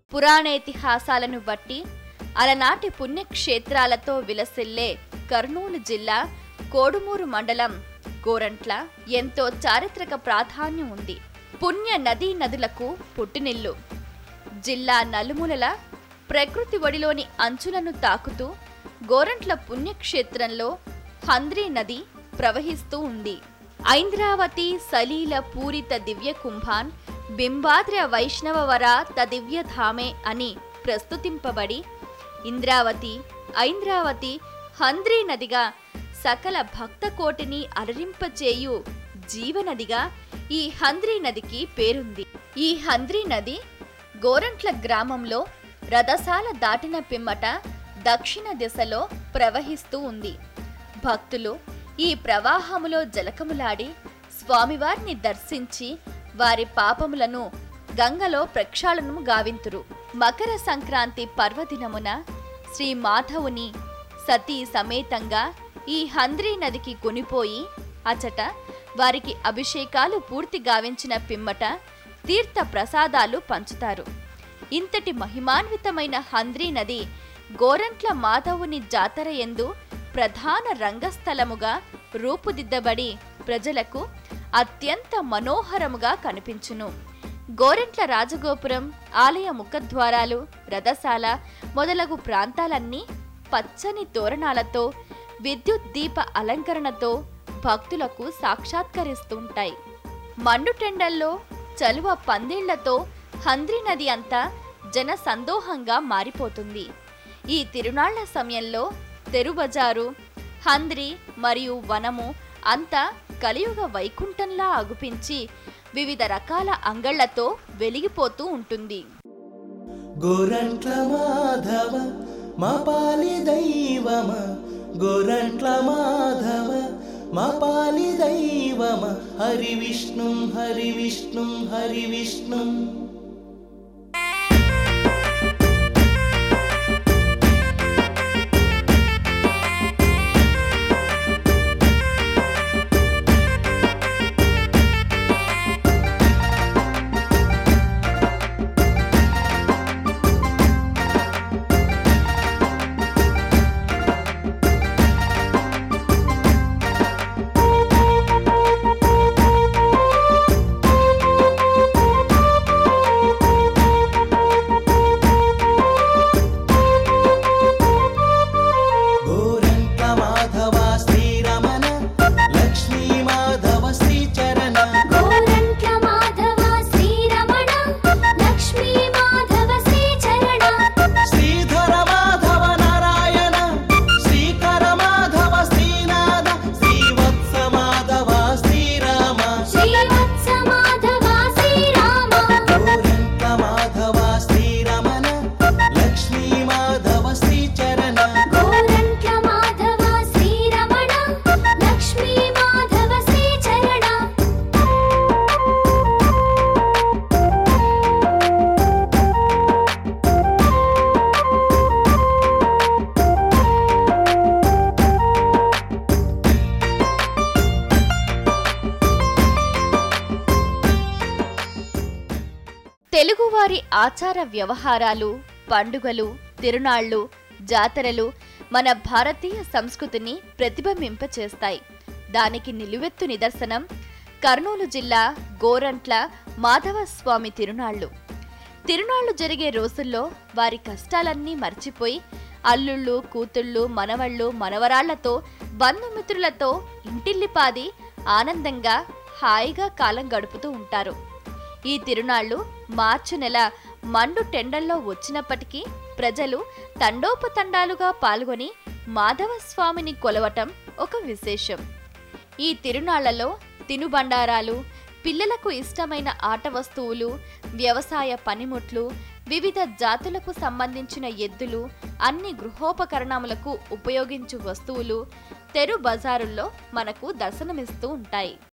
పురాణేతిహాసాలను బట్టి అలనాటి పుణ్యక్షేత్రాలతో విలసిల్లే కర్నూలు జిల్లా కోడుమూరు మండలం గోరంట్ల ఎంతో చారిత్రక ప్రాధాన్యం ఉంది పుణ్య నదీ నదులకు పుట్టినిల్లు జిల్లా నలుమూలల ప్రకృతి ఒడిలోని అంచులను తాకుతూ గోరంట్ల పుణ్యక్షేత్రంలో హంద్రీ నది ప్రవహిస్తూ ఉంది ఐంద్రావతి సలీల పూరిత దివ్య కుంభాన్ బింబాద్ర వైష్ణవవర తదివ్య ధామే అని ప్రస్తుతింపబడి ఇంద్రావతి ఐంద్రావతి హంద్రీ నదిగా సకల భక్త కోటిని అలరింపచేయు జీవనదిగా ఈ హంద్రీ నదికి పేరుంది ఈ హంద్రీ నది గోరంట్ల గ్రామంలో రథసాల దాటిన పిమ్మట దక్షిణ దిశలో ప్రవహిస్తూ ఉంది భక్తులు ఈ ప్రవాహములో జలకములాడి స్వామివారిని దర్శించి వారి పాపములను గంగలో ప్రక్షాళనము గావింతురు మకర సంక్రాంతి పర్వదినమున శ్రీ మాధవుని సతీ సమేతంగా ఈ హంద్రీ నదికి కొనిపోయి అచట వారికి అభిషేకాలు పూర్తి గావించిన పిమ్మట తీర్థ ప్రసాదాలు పంచుతారు ఇంతటి మహిమాన్వితమైన హంద్రీ నది గోరంట్ల మాధవుని జాతర ఎందు ప్రధాన రంగస్థలముగా రూపుదిద్దబడి ప్రజలకు అత్యంత మనోహరముగా కనిపించును గోరెంట్ల రాజగోపురం ఆలయ ముఖద్వారాలు రథశాల మొదలగు ప్రాంతాలన్నీ పచ్చని తోరణాలతో విద్యుత్ దీప అలంకరణతో భక్తులకు సాక్షాత్కరిస్తుంటాయి మండుటెండల్లో చలువ పందిళ్లతో హంద్రి నది అంతా జన సందోహంగా మారిపోతుంది ఈ తిరునాళ్ల సమయంలో తెరుబజారు హంద్రి మరియు వనము అంతా కలియుగ వైకుంఠంలా అగుపించి వివిధ రకాల అంగళ్లతో వెలిగిపోతూ ఉంటుంది గోరంట్ల మాధవ మా పాలి దైవమ గోరంట్ల మాధవ మా పాలి దైవమ హరి విష్ణుం హరి విష్ణుం హరి విష్ణుం గోరంట్ల మాధవ శ్రీరమణ లక్ష్మీ మాధవ శ్రీచరణ గోరంట్ల మాధవ శ్రీరమణ లక్ష్మీ మాధవ శ్రీచరణ శ్రీధర మాధవ నారాయణ శ్రీకర మాధవ శ్రీనాథ శ్రీవత్స మాధవ శ్రీరామ శ్రీవత్స మాధవ శ్రీరామ గోరంట్ల మాధవ శ్రీరమణ లక్ష్మీ మాధవ శ్రీచరణ గోరంట్ల మాధవ శ్రీరమణ లక్ష్మీ మాధవ శ్రీచరణ తెలుగువారి ఆచార వ్యవహారాలు పండుగలు తిరునాళ్ళు జాతరలు మన భారతీయ సంస్కృతిని ప్రతిబింబింపచేస్తాయి దానికి నిలువెత్తు నిదర్శనం కర్నూలు జిల్లా గోరంట్ల మాధవస్వామి తిరునాళ్ళు తిరునాళ్లు జరిగే రోజుల్లో వారి కష్టాలన్నీ మర్చిపోయి అల్లుళ్ళు కూతుళ్ళు మనవళ్ళు మనవరాళ్లతో బంధుమిత్రులతో ఇంటిల్లిపాది ఆనందంగా హాయిగా కాలం గడుపుతూ ఉంటారు ఈ తిరునాళ్లు మార్చి నెల మండు టెండల్లో వచ్చినప్పటికీ ప్రజలు తండోపతండాలుగా పాల్గొని మాధవ స్వామిని కొలవటం ఒక విశేషం ఈ తిరునాళ్లలో తినుబండారాలు పిల్లలకు ఇష్టమైన ఆట వస్తువులు వ్యవసాయ పనిముట్లు వివిధ జాతులకు సంబంధించిన ఎద్దులు అన్ని గృహోపకరణములకు ఉపయోగించు వస్తువులు తెరు బజారుల్లో మనకు దర్శనమిస్తూ ఉంటాయి